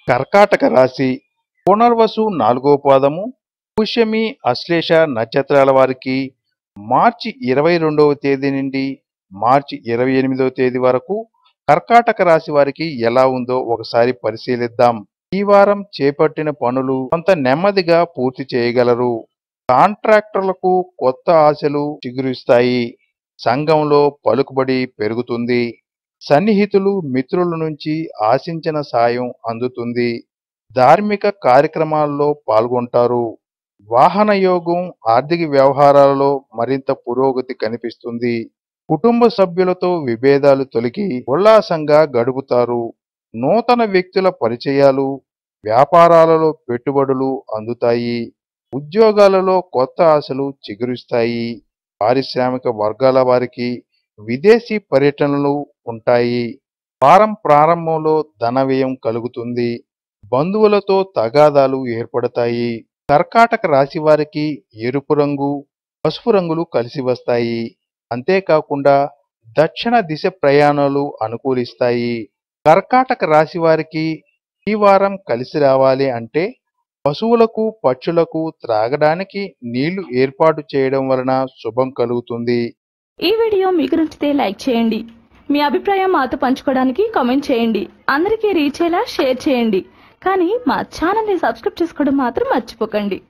కర్కాటక రాశి పునర్వసు నాలుగో పాదము పుష్యమి అశ్లేష నక్షత్రాల వారికి మార్చి ఇరవై రెండవ తేదీ నుండి మార్చి ఇరవై ఎనిమిదవ తేదీ వరకు కర్కాటక రాశి వారికి ఎలా ఉందో ఒకసారి పరిశీలిద్దాం ఈ వారం చేపట్టిన పనులు కొంత నెమ్మదిగా పూర్తి చేయగలరు కాంట్రాక్టర్లకు కొత్త ఆశలు చిగురిస్తాయి సంఘంలో పలుకుబడి పెరుగుతుంది సన్నిహితులు మిత్రుల నుంచి ఆశించిన సాయం అందుతుంది ధార్మిక కార్యక్రమాల్లో పాల్గొంటారు వాహన యోగం ఆర్థిక వ్యవహారాలలో మరింత పురోగతి కనిపిస్తుంది కుటుంబ సభ్యులతో విభేదాలు తొలగి ఉల్లాసంగా గడుపుతారు నూతన వ్యక్తుల పరిచయాలు వ్యాపారాలలో పెట్టుబడులు అందుతాయి ఉద్యోగాలలో కొత్త ఆశలు చిగురిస్తాయి పారిశ్రామిక వర్గాల వారికి విదేశీ పర్యటనలు ఉంటాయి వారం ప్రారంభంలో ధన వ్యయం కలుగుతుంది బంధువులతో తగాదాలు ఏర్పడతాయి కర్కాటక రాశి వారికి ఎరుపు రంగు పసుపు రంగులు కలిసి వస్తాయి అంతేకాకుండా దక్షిణ దిశ ప్రయాణాలు అనుకూలిస్తాయి కర్కాటక రాశి వారికి ఈ వారం కలిసి రావాలి అంటే పశువులకు పక్షులకు త్రాగడానికి నీళ్లు ఏర్పాటు చేయడం వలన శుభం కలుగుతుంది ఈ వీడియో మీకు నచ్చితే లైక్ చేయండి మీ అభిప్రాయం మాతో పంచుకోవడానికి కామెంట్ చేయండి అందరికీ రీచ్ అయ్యేలా షేర్ చేయండి కానీ మా ఛానల్ని సబ్స్క్రైబ్ చేసుకోవడం మాత్రం మర్చిపోకండి